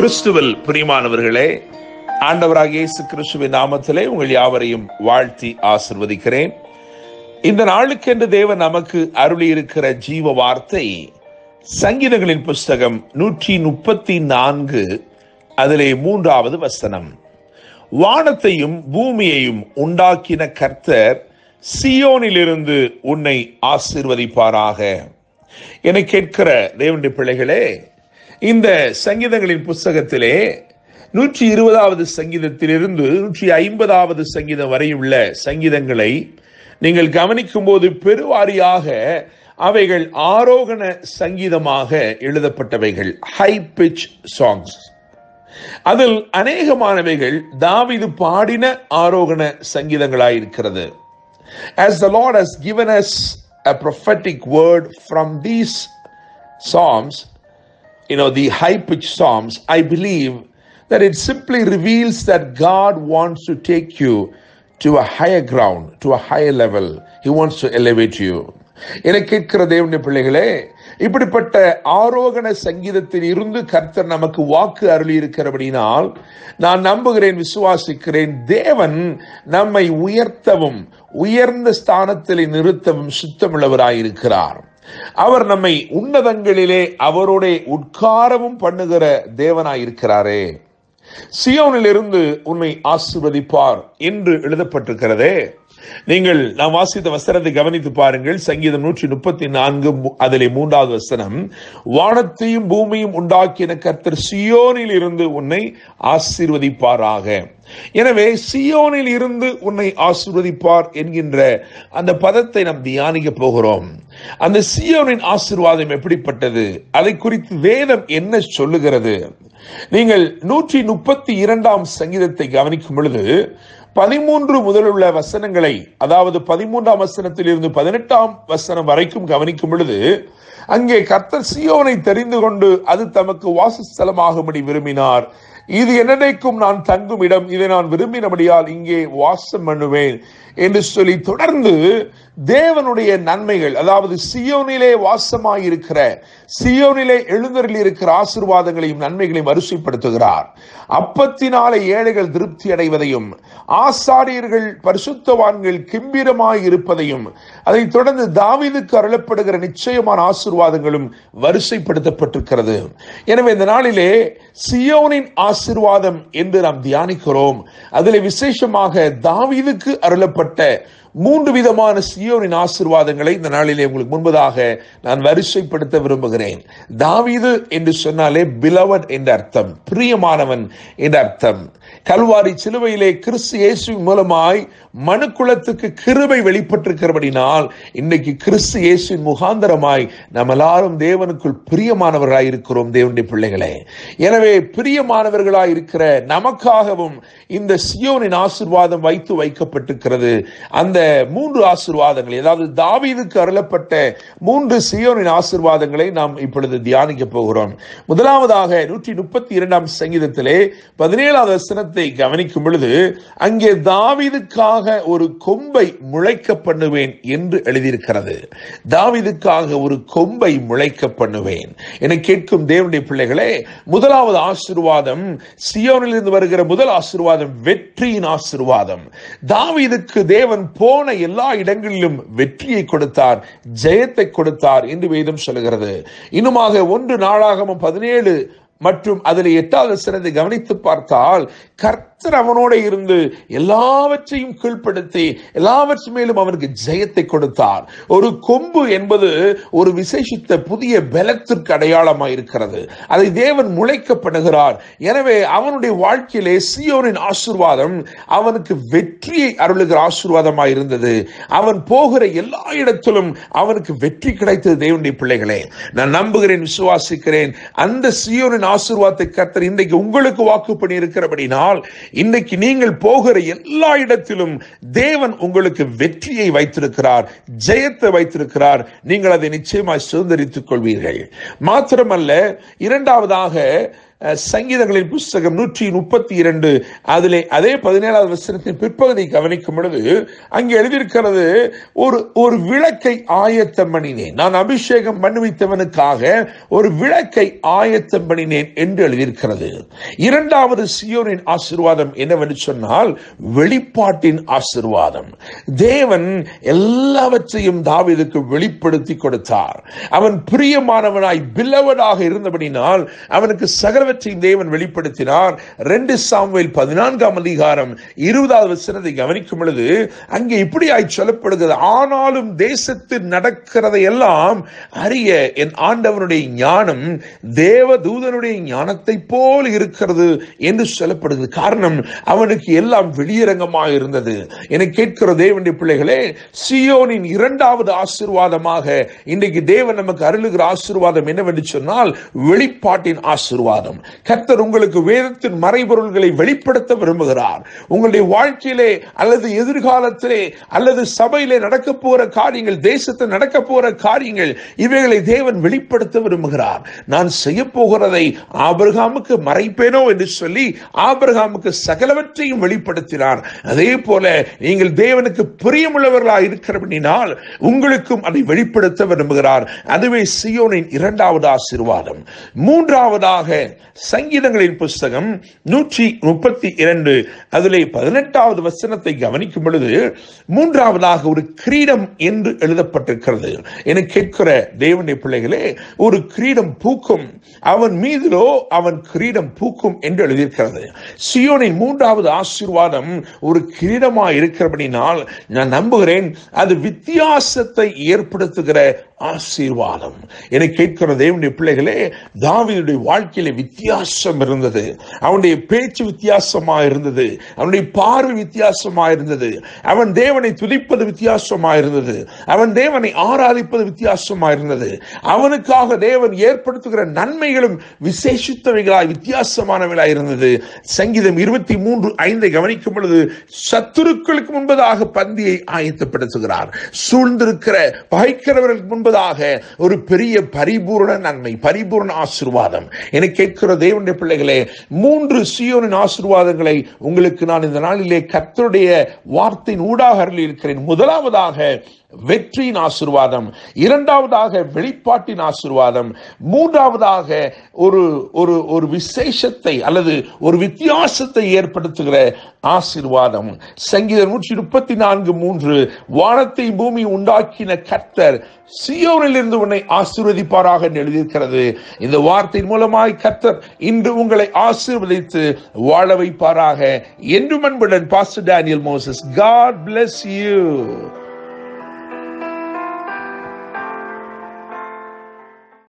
கிறிஸ்துவில் பிரியமானவர்களே ஆண்டவராக இயேசு கிறிஸ்துவின் நாமத்திலே உங்கள் யாவரையும் வாழ்த்தி ஆசிர்வதிக்கிறேன் இந்த நாளுக்கென்று தேவன் நமக்கு அருளி இருக்கிற ஜீவ வார்த்தை சங்கீதங்களின் புஸ்தகம் நூற்றி முப்பத்தி நான்கு அதிலே மூன்றாவது வசனம் வானத்தையும் பூமியையும் உண்டாக்கின கர்த்தர் சியோனிலிருந்து உன்னை ஆசீர்வதிப்பாராக என கேட்கிற தேவனுடைய பிள்ளைகளே இந்த சங்கீதங்களின் புஸ்தகத்திலே நூற்றி இருபதாவது சங்கீதத்திலிருந்து நூற்றி ஐம்பதாவது சங்கீதம் வரையுள்ள சங்கீதங்களை நீங்கள் கவனிக்கும் போது பெருவாரியாக அவைகள் ஆரோகண சங்கீதமாக எழுதப்பட்டவைகள் ஹை பிச் சாங்ஸ் அதில் அநேகமானவைகள் தாவிது பாடின ஆரோகண சங்கீதங்களாயிருக்கிறது as the Lord has given us a prophetic word from these psalms, you know, the high pitched psalms, I believe that it simply reveals that God wants to take you to a higher ground, to a higher level. He wants to elevate you. என கேட்கிற தேவனுடைய பிள்ளைகளே இப்படிப்பட்ட ஆரோகண சங்கீதத்தில் இருந்து கர்த்தர் நமக்கு வாக்கு அருளி இருக்கிறபடினால் நான் நம்புகிறேன் விசுவாசிக்கிறேன் தேவன் நம்மை உயர்த்தவும் உயர்ந்த ஸ்தானத்தில் நிறுத்தவும் சுத்தமுள்ளவராயிருக்கிறார் அவர் நம்மை உன்னதங்களிலே அவரோட உட்காரவும் பண்ணுகிற தேவனாயிருக்கிறாரே சியோனிலிருந்து உன்னை ஆசிர்வதிப்பார் என்று எழுதப்பட்டிருக்கிறதே நீங்கள் நாம் வாசித்த வசனத்தை கவனித்து பாருங்கள் சங்கீதம் நூற்றி முப்பத்தி நான்கு அதிலே மூன்றாவது வசனம் வானத்தையும் பூமியும் உண்டாக்கின கர்த்தர் சியோனில் இருந்து உன்னை ஆசீர்வதிப்பாராக எனவே சியோனில் இருந்து உன்னை ஆசீர்வதிப்பார் என்கின்ற அந்த பதத்தை நாம் தியானிக்க போகிறோம் அந்த சியோனின் ஆசீர்வாதம் எப்படிப்பட்டது அதை குறித்து வேதம் என்ன சொல்லுகிறது நீங்கள் நூற்றி முப்பத்தி இரண்டாம் சங்கீதத்தை கவனிக்கும் பொழுது பதிமூன்று முதலுள்ள வசனங்களை அதாவது பதிமூன்றாம் வசனத்தில் இருந்து பதினெட்டாம் வசனம் வரைக்கும் கவனிக்கும் பொழுது அங்கே கர்த்தர் சியோனை தெரிந்து கொண்டு அது தமக்கு வாசஸ்தலமாகும்படி விரும்பினார் இது என்னைக்கும் நான் தங்கும் இடம் இதை நான் விரும்பினபடியால் இங்கே வாசம் பண்ணுவேன் என்று சொல்லி தொடர்ந்து தேவனுடைய நன்மைகள் அதாவது சியோனிலே வாசமாயிருக்கிற சியோனிலே எழுந்தரில் இருக்கிற ஆசிர்வாதங்களையும் நன்மைகளையும் வரிசைப்படுத்துகிறார் அப்பத்தினாலே ஏழைகள் திருப்தி அடைவதையும் ஆசாரியர்கள் பரிசுத்தவான்கள் கிம்பிரமாய் இருப்பதையும் அதை தொடர்ந்து தாவிதுக்கு அருளப்படுகிற நிச்சயமான ஆசிர்வாதங்களும் வரிசைப்படுத்தப்பட்டிருக்கிறது எனவே இந்த நாளிலே சியோனின் ஆசிர்வாதம் என்று நாம் தியானிக்கிறோம் அதில் விசேஷமாக தாவிதுக்கு அருளப்பட்ட மூன்று விதமான சியோனின் ஆசிர்வாதங்களை இந்த நாளிலே உங்களுக்கு முன்பதாக நான் வரிசைப்படுத்த விரும்புகிறேன் தாவீது என்று சொன்னாலே பிலவன் என்ற அர்த்தம் பிரியமானவன் என்ற அர்த்தம் கல்வாரி சிலுவையிலே கிறிஸ்து இயேசு மூலமாய் மனுக்குலத்துக்கு கிருபை வெளிப்பட்டிருக்கிறபடினால் இன்னைக்கு கிறிஸ்து இயேசுவின் முகாந்தரமாய் நாம் எல்லாரும் தேவனுக்குள் பிரியமானவர்களாய் இருக்கிறோம் தேவனுடைய பிள்ளைகளே எனவே பிரியமானவர்களாய் இருக்கிற நமக்காகவும் இந்த சியோனின் ஆசிர்வாதம் வைத்து வைக்கப்பட்டிருக்கிறது அந்த மூன்று ஆசிர்வாதங்கள் அதாவது தாவீதுக்கு அருளப்பட்ட மூன்று சியோனின் ஆசிர்வாதங்களை நாம் இப்பொழுது தியானிக்க போகிறோம் முதலாவதாக நூற்றி முப்பத்தி இரண்டாம் சங்கீதத்திலே பதினேழாவது வசனத்தை கவனிக்கும் பொழுது அங்கே தாவீதுக்காக ஒரு கொம்பை முளைக்க பண்ணுவேன் என்று எழுதியிருக்கிறது தாவீதுக்காக ஒரு கொம்பை முளைக்க பண்ணுவேன் என கேட்கும் தேவனுடைய பிள்ளைகளே முதலாவது ஆசிர்வாதம் சியோனிலிருந்து வருகிற முதல் ஆசிர்வாதம் வெற்றியின் ஆசிர்வாதம் தாவீதுக்கு தேவன் போன எல்லா இடங்களிலும் வெற்றியை கொடுத்தார் ஜெயத்தை கொடுத்தார் என்று வேதம் சொல்கிறது இன்னுமாக ஒன்று நாளாகமும் பதினேழு மற்றும் அதில் எட்டாவது சிறந்தை கவனித்து பார்த்தால் கர்த்தர் அவனோட இருந்து எல்லாவற்றையும் கீழ்ப்படுத்தி எல்லாவற்று மேலும் அவனுக்கு ஜெயத்தை கொடுத்தார் ஒரு கொம்பு என்பது ஒரு விசேஷித்த புதிய பலத்திற்கு அடையாளமாக இருக்கிறது அதை தேவன் முளைக்கப்படுகிறார் எனவே அவனுடைய வாழ்க்கையிலே சியோனின் ஆசிர்வாதம் அவனுக்கு வெற்றியை அருளுகிற ஆசிர்வாதமாக இருந்தது அவன் போகிற எல்லா இடத்திலும் அவனுக்கு வெற்றி கிடைத்தது தேவனுடைய பிள்ளைகளே நான் நம்புகிறேன் விசுவாசிக்கிறேன் அந்த சியோனின் ஆசிர்வாதத்தை கர்த்தர் இன்றைக்கு உங்களுக்கு வாக்கு பண்ணி இருக்கிறபடினால் இன்னைக்கு நீங்கள் போகிற எல்லா இடத்திலும் தேவன் உங்களுக்கு வெற்றியை வைத்திருக்கிறார் ஜெயத்தை வைத்திருக்கிறார் நீங்கள் அதை நிச்சயமாய் சுதந்திரித்துக் கொள்வீர்கள் மாத்திரமல்ல இரண்டாவதாக அஹ், சங்கீதங்களின் புஸ்தகம் நூற்றி முப்பத்தி இரண்டு அதிலே அதே பதினேழாவது வசனத்தின் பிற்பகுதியை கவனிக்கும் பொழுது அங்கே எழுதியிருக்கிறது ஒரு ஒரு விளக்கை ஆயத்தம் பண்ணினேன் நான் அபிஷேகம் பண்ணுவித்தவனுக்காக ஒரு விளக்கை ஆயத்தம் பண்ணினேன் என்று எழுதியிருக்கிறது இரண்டாவது சியோனின் ஆசீர்வாதம் என்னவென்று சொன்னால் வெளிப்பாட்டின் ஆசீர்வாதம் தேவன் எல்லாவற்றையும் தாவீதுக்கு வெளிப்படுத்தி கொடுத்தார் அவன் பிரியமானவனாய் பில்லவனாக இருந்தபடினால் அவனுக்கு சகலவற்றையும் தேவன் வெளிப்படுத்தினார் ரெண்டு சாமுவேல் பதினான்காம் அதிகாரம் இருபதாவது வசனத்தை கவனிக்கும் பொழுது அங்கே இப்படியாய் சொல்லப்படுகிறது ஆனாலும் தேசத்தில் நடக்கிறதை எல்லாம் அறிய என் ஆண்டவனுடைய ஞானம் தேவ தூதனுடைய ஞானத்தை போல் இருக்கிறது என்று சொல்லப்படுகிறது காரணம் அவனுக்கு எல்லாம் வெளியரங்கமாக இருந்தது என கேட்கிற தேவனுடைய பிள்ளைகளே சியோனின் இரண்டாவது ஆசீர்வாதமாக இன்றைக்கு தேவன் நமக்கு அருளுகிற ஆசீர்வாதம் என்னவென்று சொன்னால் வெளிப்பாட்டின் ஆசீர்வாதம் கர்த்தர் உங்களுக்கு வேதத்தின் மறைபொருள்களை வெளிப்படுத்த விரும்புகிறார் உங்களுடைய வாழ்க்கையிலே அல்லது எதிர்காலத்திலே அல்லது சபையிலே நடக்க போற காரியங்கள் தேசத்தில் நடக்க போற காரியங்கள் இவைகளை தேவன் வெளிப்படுத்த விரும்புகிறார் நான் செய்ய போகிறதை ஆபிரகாமுக்கு மறைப்பேனோ என்று சொல்லி ஆபிரகாமுக்கு சகலவற்றையும் வெளிப்படுத்தினார் அதே போல நீங்கள் தேவனுக்கு பிரியமுள்ளவர்களாக இருக்கிறபடினால் உங்களுக்கும் அதை வெளிப்படுத்த விரும்புகிறார் அதுவே சியோனின் இரண்டாவது ஆசீர்வாதம் மூன்றாவதாக சங்கீதங்களின் புஸ்தகம் நூற்றி முப்பத்தி இரண்டு அதிலே பதினெட்டாவது வசனத்தை கவனிக்கும் பொழுது மூன்றாவதாக ஒரு கிரீடம் என்று எழுதப்பட்டிருக்கிறது என கேட்கிற தேவனுடைய பிள்ளைகளே ஒரு கிரீடம் பூக்கும் அவன் மீதிலோ அவன் கிரீடம் பூக்கும் என்று எழுதியிருக்கிறது சியோனின் மூன்றாவது ஆசீர்வாதம் ஒரு கிரீடமா இருக்கிறபடினால் நான் நம்புகிறேன் அது வித்தியாசத்தை ஏற்படுத்துகிற ஆசீர்வாதம் என கேட்கிற தேவனுடைய பிள்ளைகளே தாவீதுடைய வாழ்க்கையில வித்தியாசம் இருந்தது அவனுடைய பேச்சு வித்தியாசமா இருந்தது அவனுடைய பார்வை வித்தியாசமா இருந்தது அவன் தேவனை துதிப்பது வித்தியாசமா இருந்தது அவன் தேவனை ஆராதிப்பது வித்தியாசமா இருந்தது அவனுக்காக தேவன் ஏற்படுத்துகிற நன்மைகளும் விசேஷித்தவைகளாய் வித்தியாசமானவைகளாய் இருந்தது சங்கீதம் இருபத்தி மூன்று ஐந்தை கவனிக்கும் பொழுது சத்துருக்களுக்கு முன்பதாக பந்தியை ஆயத்தப்படுத்துகிறார் சூழ்ந்திருக்கிற பகைக்கிறவர்களுக்கு முன்பதாக ஒரு பெரிய பரிபூர்ண நன்மை பரிபூர்ண ஆசீர்வாதம் என கேட்கிற தேவனுடைய பிள்ளைகளே மூன்று சியோனின் ஆசீர்வாதங்களை உங்களுக்கு நான் இந்த நாளிலே கர்த்தருடைய வார்த்தையின் ஊடாக அருளி இருக்கிறேன் முதலாவதாக வெற்றியின் ஆசீர்வாதம் இரண்டாவதாக வெளிப்பாட்டின் ஆசீர்வாதம் மூன்றாவதாக ஒரு ஒரு ஒரு விசேஷத்தை அல்லது ஒரு வித்தியாசத்தை ஏற்படுத்துகிற ஆசீர்வாதம் சங்கீதம் நூற்றி முப்பத்தி நான்கு மூன்று வானத்தை பூமி உண்டாக்கின கர்த்தர் சியோனில் இருந்து உன்னை ஆசீர்வதிப்பாராக என்று எழுதியிருக்கிறது இந்த வார்த்தையின் மூலமாய் கர்த்தர் இன்று உங்களை ஆசீர்வதித்து வாழ வைப்பாராக என்று அன்புடன் pastor Daniel Moses God bless you